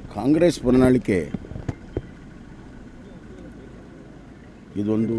ಕಾಂಗ್ರೆಸ್ ಪ್ರಣಾಳಿಕೆ ಇದೊಂದು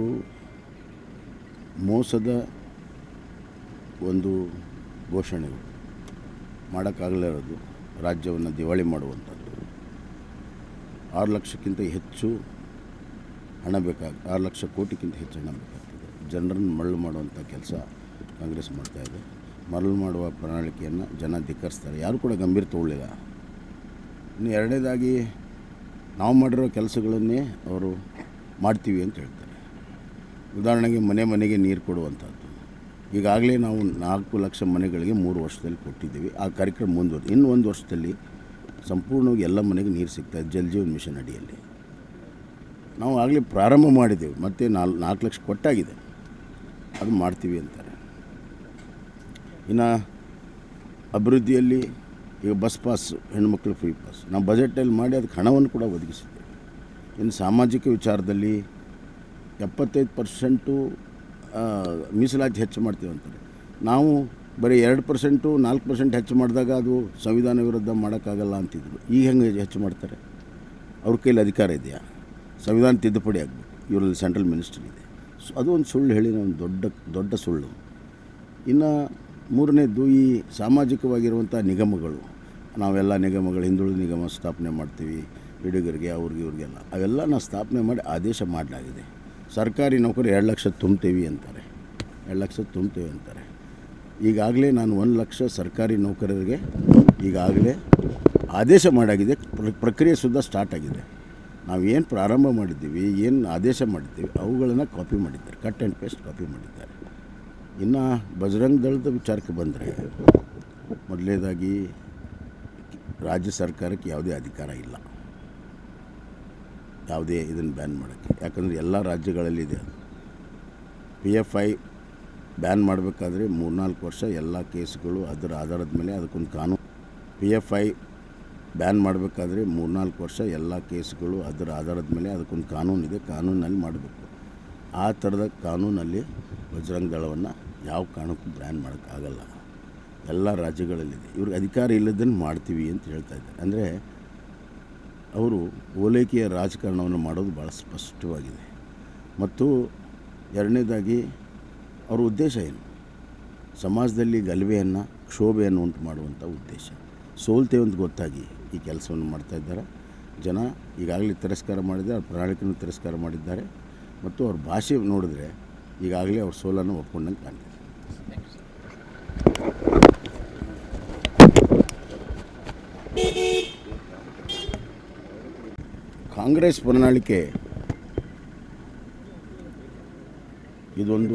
ಮೋಸದ ಒಂದು ಘೋಷಣೆಗಳು ಮಾಡೋಕ್ಕಾಗಲೇ ಇರೋದು ರಾಜ್ಯವನ್ನು ದಿವಾಳಿ ಮಾಡುವಂಥದ್ದು ಆರು ಲಕ್ಷಕ್ಕಿಂತ ಹೆಚ್ಚು ಹಣ ಬೇಕಾಗ ಆರು ಲಕ್ಷ ಕೋಟಿಗಿಂತ ಹೆಚ್ಚು ಹಣ ಬೇಕಾಗ್ತದೆ ಜನರನ್ನು ಮರಳು ಮಾಡುವಂಥ ಕೆಲಸ ಕಾಂಗ್ರೆಸ್ ಮಾಡ್ತಾಯಿದೆ ಮರಳು ಮಾಡುವ ಪ್ರಣಾಳಿಕೆಯನ್ನು ಜನ ಧಿಕ್ಕರಿಸ್ತಾರೆ ಯಾರು ಕೂಡ ಗಂಭೀರ ತಗೊಳ್ಳಿಲ್ಲ ಇನ್ನು ಎರಡನೇದಾಗಿ ನಾವು ಮಾಡಿರೋ ಕೆಲಸಗಳನ್ನೇ ಅವರು ಮಾಡ್ತೀವಿ ಅಂತ ಹೇಳ್ತಾರೆ ಉದಾಹರಣೆಗೆ ಮನೆ ಮನೆಗೆ ನೀರು ಕೊಡುವಂಥದ್ದು ಈಗಾಗಲೇ ನಾವು ನಾಲ್ಕು ಲಕ್ಷ ಮನೆಗಳಿಗೆ ಮೂರು ವರ್ಷದಲ್ಲಿ ಕೊಟ್ಟಿದ್ದೀವಿ ಆ ಕಾರ್ಯಕ್ರಮ ಮುಂದುವರೆದು ಇನ್ನು ಒಂದು ವರ್ಷದಲ್ಲಿ ಸಂಪೂರ್ಣವಾಗಿ ಎಲ್ಲ ಮನೆಗೆ ನೀರು ಸಿಗ್ತಾಯಿದೆ ಜಲ್ ಜೀವನ್ ಮಿಷನ್ ಅಡಿಯಲ್ಲಿ ನಾವು ಆಗಲೇ ಪ್ರಾರಂಭ ಮಾಡಿದ್ದೇವೆ ಮತ್ತು ನಾಲ್ ನಾಲ್ಕು ಲಕ್ಷ ಕೊಟ್ಟಾಗಿದೆ ಅದು ಮಾಡ್ತೀವಿ ಅಂತಾರೆ ಇನ್ನು ಅಭಿವೃದ್ಧಿಯಲ್ಲಿ ಈಗ ಬಸ್ ಪಾಸ್ ಹೆಣ್ಮಕ್ಳು ಫ್ರೀ ಪಾಸ್ ನಾವು ಬಜೆಟಲ್ಲಿ ಮಾಡಿ ಅದಕ್ಕೆ ಹಣವನ್ನು ಕೂಡ ಒದಗಿಸಿದ್ದೇವೆ ಇನ್ನು ಸಾಮಾಜಿಕ ವಿಚಾರದಲ್ಲಿ ಎಪ್ಪತ್ತೈದು ಪರ್ಸೆಂಟು ಮೀಸಲಾತಿ ಹೆಚ್ಚು ಮಾಡ್ತೀವಿ ಅಂತಾರೆ ನಾವು ಬರೀ ಎರಡು ಪರ್ಸೆಂಟು ನಾಲ್ಕು ಪರ್ಸೆಂಟ್ ಹೆಚ್ಚು ಮಾಡಿದಾಗ ಅದು ಸಂವಿಧಾನ ವಿರುದ್ಧ ಮಾಡೋಕ್ಕಾಗಲ್ಲ ಅಂತಿದ್ರು ಈಗ ಹೆಂಗೆ ಹೆಚ್ಚು ಮಾಡ್ತಾರೆ ಅವ್ರ ಕೈಲಿ ಅಧಿಕಾರ ಇದೆಯಾ ಸಂವಿಧಾನ ತಿದ್ದುಪಡಿ ಆಗಬೇಕು ಇವರಲ್ಲಿ ಸೆಂಟ್ರಲ್ ಮಿನಿಸ್ಟರ್ ಇದೆ ಸೊ ಅದು ಒಂದು ಸುಳ್ಳು ಹೇಳಿನ ಒಂದು ದೊಡ್ಡ ದೊಡ್ಡ ಸುಳ್ಳು ಇನ್ನು ಮೂರನೇದ್ದು ಈ ಸಾಮಾಜಿಕವಾಗಿರುವಂಥ ನಿಗಮಗಳು ನಾವೆಲ್ಲ ನಿಗಮಗಳು ಹಿಂದುಳಿದ ನಿಗಮ ಸ್ಥಾಪನೆ ಮಾಡ್ತೀವಿ ಹುಡುಗರಿಗೆ ಅವ್ರಿಗೆ ಇವ್ರಿಗೆಲ್ಲ ಅವೆಲ್ಲ ನಾವು ಸ್ಥಾಪನೆ ಮಾಡಿ ಆದೇಶ ಮಾಡಲಾಗಿದೆ ಸರ್ಕಾರಿ ನೌಕರಿ ಎರಡು ಲಕ್ಷ ತುಂಬ್ತೀವಿ ಅಂತಾರೆ ಎರಡು ಲಕ್ಷ ತುಂಬ್ತೀವಿ ಅಂತಾರೆ ಈಗಾಗಲೇ ನಾನು ಒಂದು ಲಕ್ಷ ಸರ್ಕಾರಿ ನೌಕರರಿಗೆ ಈಗಾಗಲೇ ಆದೇಶ ಮಾಡಾಗಿದೆ ಪ್ರ- ಪ್ರಕ್ರಿಯೆ ಸುದ್ದ ಸ್ಟಾರ್ಟ್ ಆಗಿದೆ ನಾವೇನು ಪ್ರಾರಂಭ ಮಾಡಿದ್ದೀವಿ ಏನು ಆದೇಶ ಮಾಡಿದ್ದೀವಿ ಅವುಗಳನ್ನು ಕಾಪಿ ಮಾಡಿದ್ದಾರೆ ಕಟ್ ಆ್ಯಂಡ್ ಪೇಸ್ಟ್ ಕಾಪಿ ಮಾಡಿದ್ದಾರೆ ಇನ್ನು ಬಜರಂಗ್ ದಳದ ವಿಚಾರಕ್ಕೆ ಬಂದರೆ ಮೊದಲನೇದಾಗಿ ರಾಜ್ಯ ಸರ್ಕಾರಕ್ಕೆ ಯಾವುದೇ ಅಧಿಕಾರ ಇಲ್ಲ ಯಾವುದೇ ಇದನ್ನು ಬ್ಯಾನ್ ಮಾಡೋಕ್ಕೆ ಯಾಕಂದರೆ ಎಲ್ಲ ರಾಜ್ಯಗಳಲ್ಲಿದೆ ಅದು ಪಿ ಎಫ್ ಐ ಬ್ಯಾನ್ ಮಾಡಬೇಕಾದ್ರೆ ಮೂರ್ನಾಲ್ಕು ವರ್ಷ ಎಲ್ಲ ಕೇಸ್ಗಳು ಅದರ ಆಧಾರದ ಮೇಲೆ ಅದಕ್ಕೊಂದು ಕಾನೂನು ಪಿ ಎಫ್ ಐ ಬ್ಯಾನ್ ಮಾಡಬೇಕಾದ್ರೆ ಮೂರ್ನಾಲ್ಕು ವರ್ಷ ಎಲ್ಲ ಕೇಸ್ಗಳು ಅದರ ಆಧಾರದ ಮೇಲೆ ಅದಕ್ಕೊಂದು ಕಾನೂನಿದೆ ಕಾನೂನಲ್ಲಿ ಮಾಡಬೇಕು ಆ ಥರದ ಕಾನೂನಲ್ಲಿ ಬಜರಂಗ ದಳವನ್ನು ಯಾವ ಕಾರಣಕ್ಕೂ ಬ್ಯಾನ್ ಮಾಡೋಕ್ಕಾಗಲ್ಲ ಎಲ್ಲ ರಾಜ್ಯಗಳಲ್ಲಿದೆ ಇವ್ರಿಗೆ ಅಧಿಕಾರ ಇಲ್ಲದನ್ನು ಮಾಡ್ತೀವಿ ಅಂತ ಹೇಳ್ತಾ ಇದ್ದಾರೆ ಅಂದರೆ ಅವರು ಓಲೈಕೆಯ ರಾಜಕಾರಣವನ್ನು ಮಾಡೋದು ಭಾಳ ಸ್ಪಷ್ಟವಾಗಿದೆ ಮತ್ತು ಎರಡನೇದಾಗಿ ಅವ್ರ ಉದ್ದೇಶ ಏನು ಸಮಾಜದಲ್ಲಿ ಗಲಭೆಯನ್ನು ಕ್ಷೋಭೆಯನ್ನು ಉಂಟು ಮಾಡುವಂಥ ಉದ್ದೇಶ ಸೋಲ್ತೇವೆ ಅಂತ ಗೊತ್ತಾಗಿ ಈ ಕೆಲಸವನ್ನು ಮಾಡ್ತಾ ಇದ್ದಾರೆ ಜನ ಈಗಾಗಲೇ ತಿರಸ್ಕಾರ ಮಾಡಿದ್ದಾರೆ ಅವ್ರ ಪ್ರಣಾಳಿಕೆಯನ್ನು ತಿರಸ್ಕಾರ ಮಾಡಿದ್ದಾರೆ ಮತ್ತು ಅವ್ರ ಭಾಷೆ ನೋಡಿದ್ರೆ ಈಗಾಗಲೇ ಅವ್ರ ಸೋಲನ್ನು ಒಪ್ಕೊಂಡಂಗೆ ಕಾಣ್ತಿದೆ ಕಾಂಗ್ರೆಸ್ ಪ್ರಣಾಳಿಕೆ ಇದೊಂದು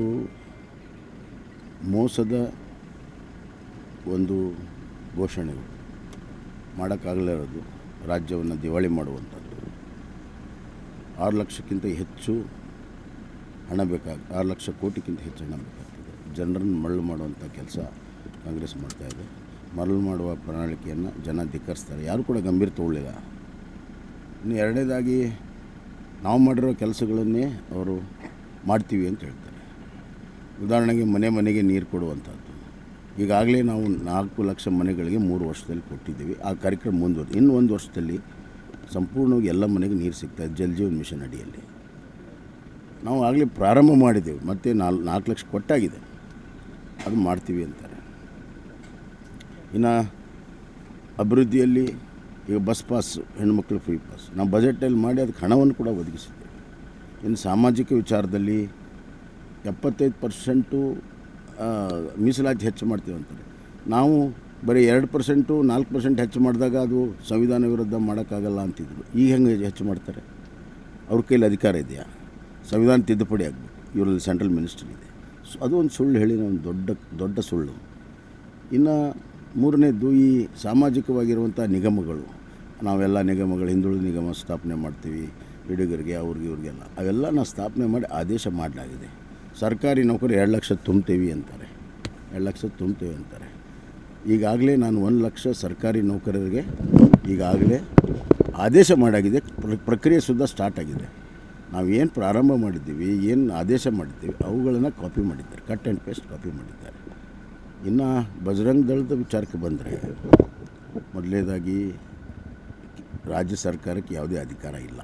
ಮೋಸದ ಒಂದು ಘೋಷಣೆಗಳು ಮಾಡೋಕ್ಕಾಗಲೇ ಇರೋದು ರಾಜ್ಯವನ್ನು ದಿವಾಳಿ ಮಾಡುವಂಥದ್ದು ಆರು ಲಕ್ಷಕ್ಕಿಂತ ಹೆಚ್ಚು ಹಣ ಬೇಕಾಗ ಆರು ಲಕ್ಷ ಕೋಟಿಗಿಂತ ಹೆಚ್ಚು ಹಣ ಬೇಕಾಗ್ತದೆ ಜನರನ್ನು ಮರಳು ಮಾಡುವಂಥ ಕೆಲಸ ಕಾಂಗ್ರೆಸ್ ಮಾಡ್ತಾಯಿದೆ ಮರಳು ಮಾಡುವ ಪ್ರಣಾಳಿಕೆಯನ್ನು ಜನ ಧಿಕ್ಕರಿಸ್ತಾರೆ ಯಾರು ಕೂಡ ಗಂಭೀರ ತಗೊಳ್ಳಿಲ್ಲ ಇನ್ನು ಎರಡನೇದಾಗಿ ನಾವು ಮಾಡಿರೋ ಕೆಲಸಗಳನ್ನೇ ಅವರು ಮಾಡ್ತೀವಿ ಅಂತ ಹೇಳ್ತಾರೆ ಉದಾಹರಣೆಗೆ ಮನೆ ಮನೆಗೆ ನೀರು ಕೊಡುವಂಥದ್ದು ಈಗಾಗಲೇ ನಾವು ನಾಲ್ಕು ಲಕ್ಷ ಮನೆಗಳಿಗೆ ಮೂರು ವರ್ಷದಲ್ಲಿ ಕೊಟ್ಟಿದ್ದೀವಿ ಆ ಕಾರ್ಯಕ್ರಮ ಮುಂದುವರೆದು ಇನ್ನು ಒಂದು ವರ್ಷದಲ್ಲಿ ಸಂಪೂರ್ಣವಾಗಿ ಎಲ್ಲ ಮನೆಗೆ ನೀರು ಸಿಗ್ತಾಯಿದೆ ಜಲ್ ಜೀವನ್ ಮಿಷನ್ ಅಡಿಯಲ್ಲಿ ನಾವು ಆಗಲೇ ಪ್ರಾರಂಭ ಮಾಡಿದ್ದೇವೆ ಮತ್ತು ನಾಲ್ ನಾಲ್ಕು ಲಕ್ಷ ಕೊಟ್ಟಾಗಿದೆ ಅದು ಮಾಡ್ತೀವಿ ಅಂತಾರೆ ಇನ್ನು ಅಭಿವೃದ್ಧಿಯಲ್ಲಿ ಈಗ ಬಸ್ ಪಾಸ್ ಹೆಣ್ಮಕ್ಳು ಫ್ರೀ ಪಾಸ್ ನಾವು ಬಜೆಟಲ್ಲಿ ಮಾಡಿ ಅದಕ್ಕೆ ಹಣವನ್ನು ಕೂಡ ಒದಗಿಸಿದ್ದೇವೆ ಇನ್ನು ಸಾಮಾಜಿಕ ವಿಚಾರದಲ್ಲಿ ಎಪ್ಪತ್ತೈದು ಪರ್ಸೆಂಟು ಮೀಸಲಾತಿ ಹೆಚ್ಚು ಮಾಡ್ತೀವಿ ಅಂತಾರೆ ನಾವು ಬರೀ ಎರಡು ಪರ್ಸೆಂಟು ನಾಲ್ಕು ಪರ್ಸೆಂಟ್ ಹೆಚ್ಚು ಮಾಡಿದಾಗ ಅದು ಸಂವಿಧಾನ ವಿರುದ್ಧ ಮಾಡೋಕ್ಕಾಗಲ್ಲ ಅಂತಿದ್ರು ಈಗ ಹೆಂಗೆ ಹೆಚ್ಚು ಮಾಡ್ತಾರೆ ಅವ್ರ ಕೈಲಿ ಅಧಿಕಾರ ಇದೆಯಾ ಸಂವಿಧಾನ ತಿದ್ದುಪಡಿ ಆಗಬೇಕು ಇವರಲ್ಲಿ ಸೆಂಟ್ರಲ್ ಮಿನಿಸ್ಟರ್ ಇದೆ ಸೊ ಅದು ಒಂದು ಸುಳ್ಳು ಹೇಳಿನ ಒಂದು ದೊಡ್ಡ ದೊಡ್ಡ ಸುಳ್ಳು ಇನ್ನು ಮೂರನೇದ್ದು ಈ ಸಾಮಾಜಿಕವಾಗಿರುವಂಥ ನಿಗಮಗಳು ನಾವೆಲ್ಲ ನಿಗಮಗಳು ಹಿಂದುಳಿದ ನಿಗಮ ಸ್ಥಾಪನೆ ಮಾಡ್ತೀವಿ ಹುಡುಗರಿಗೆ ಅವ್ರಿಗೆ ಇವ್ರಿಗೆಲ್ಲ ಅವೆಲ್ಲ ನಾವು ಸ್ಥಾಪನೆ ಮಾಡಿ ಆದೇಶ ಮಾಡಲಾಗಿದೆ ಸರ್ಕಾರಿ ನೌಕರಿ ಎರಡು ಲಕ್ಷ ತುಂಬ್ತೀವಿ ಅಂತಾರೆ ಎರಡು ಲಕ್ಷ ತುಂಬ್ತೀವಿ ಅಂತಾರೆ ಈಗಾಗಲೇ ನಾನು ಒಂದು ಲಕ್ಷ ಸರ್ಕಾರಿ ನೌಕರರಿಗೆ ಈಗಾಗಲೇ ಆದೇಶ ಮಾಡಾಗಿದೆ ಪ್ರ- ಪ್ರಕ್ರಿಯೆ ಸುದ್ದ ಸ್ಟಾರ್ಟ್ ಆಗಿದೆ ನಾವೇನು ಪ್ರಾರಂಭ ಮಾಡಿದ್ದೀವಿ ಏನು ಆದೇಶ ಮಾಡಿದ್ದೀವಿ ಅವುಗಳನ್ನು ಕಾಪಿ ಮಾಡಿದ್ದಾರೆ ಕಟ್ ಆ್ಯಂಡ್ ಪೇಸ್ಟ್ ಕಾಪಿ ಮಾಡಿದ್ದಾರೆ ಇನ್ನು ಬಜರಂಗ್ ದಳದ ವಿಚಾರಕ್ಕೆ ಬಂದರೆ ಮೊದಲನೇದಾಗಿ ರಾಜ್ಯ ಸರ್ಕಾರಕ್ಕೆ ಯಾವುದೇ ಅಧಿಕಾರ ಇಲ್ಲ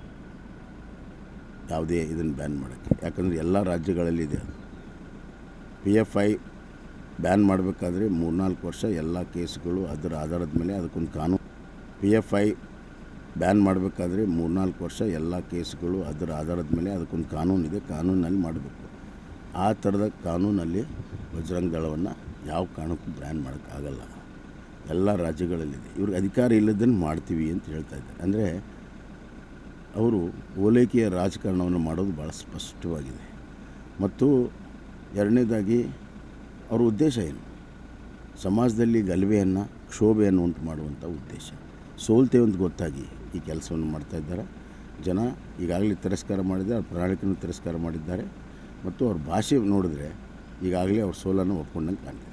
ಯಾವುದೇ ಇದನ್ನು ಬ್ಯಾನ್ ಮಾಡೋಕ್ಕೆ ಯಾಕಂದರೆ ಎಲ್ಲ ರಾಜ್ಯಗಳಲ್ಲಿದೆ ಅದು ಪಿ ಎಫ್ ಐ ಬ್ಯಾನ್ ಮಾಡಬೇಕಾದ್ರೆ ಮೂರ್ನಾಲ್ಕು ವರ್ಷ ಎಲ್ಲ ಕೇಸ್ಗಳು ಅದರ ಆಧಾರದ ಮೇಲೆ ಅದಕ್ಕೊಂದು ಕಾನೂನು ಪಿ ಎಫ್ ಐ ಬ್ಯಾನ್ ಮಾಡಬೇಕಾದ್ರೆ ಮೂರ್ನಾಲ್ಕು ವರ್ಷ ಎಲ್ಲ ಕೇಸ್ಗಳು ಅದರ ಆಧಾರದ ಮೇಲೆ ಅದಕ್ಕೊಂದು ಕಾನೂನಿದೆ ಕಾನೂನಲ್ಲಿ ಮಾಡಬೇಕು ಆ ಥರದ ಕಾನೂನಲ್ಲಿ ಬಜರಂಗ ದಳವನ್ನು ಯಾವ ಕಾರಣಕ್ಕೂ ಬ್ಯಾನ್ ಮಾಡೋಕ್ಕಾಗಲ್ಲ ಎಲ್ಲ ರಾಜ್ಯಗಳಲ್ಲಿದೆ ಇವ್ರಿಗೆ ಅಧಿಕಾರ ಇಲ್ಲದನ್ನು ಮಾಡ್ತೀವಿ ಅಂತ ಹೇಳ್ತಾ ಇದ್ದಾರೆ ಅಂದರೆ ಅವರು ಓಲೈಕೆಯ ರಾಜಕಾರಣವನ್ನು ಮಾಡೋದು ಭಾಳ ಸ್ಪಷ್ಟವಾಗಿದೆ ಮತ್ತು ಎರಡನೇದಾಗಿ ಅವ್ರ ಉದ್ದೇಶ ಏನು ಸಮಾಜದಲ್ಲಿ ಗಲಭೆಯನ್ನು ಕ್ಷೋಭೆಯನ್ನು ಉಂಟು ಮಾಡುವಂಥ ಉದ್ದೇಶ ಸೋಲ್ತೇವೆ ಅಂತ ಗೊತ್ತಾಗಿ ಈ ಕೆಲಸವನ್ನು ಮಾಡ್ತಾ ಇದ್ದಾರೆ ಜನ ಈಗಾಗಲೇ ತಿರಸ್ಕಾರ ಮಾಡಿದ್ದಾರೆ ಅವ್ರ ಪ್ರಣಾಳಿಕೆಯನ್ನು ತಿರಸ್ಕಾರ ಮಾಡಿದ್ದಾರೆ ಮತ್ತು ಅವ್ರ ಭಾಷೆ ನೋಡಿದ್ರೆ ಈಗಾಗಲೇ ಅವ್ರ ಸೋಲನ್ನು ಒಪ್ಕೊಂಡಂಗೆ ಕಾಣ್ತಿದೆ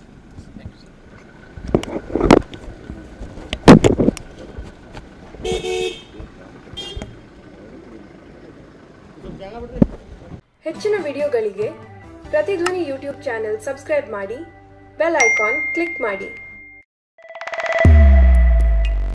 ಹೆಚ್ಚಿನ ವಿಡಿಯೋಗಳಿಗೆ ಪ್ರತಿಧ್ವನಿ ಯೂಟ್ಯೂಬ್ ಚಾನೆಲ್ ಸಬ್ಸ್ಕ್ರೈಬ್ ಮಾಡಿ ಬೆಲ್ ಐಕಾನ್ ಕ್ಲಿಕ್ ಮಾಡಿ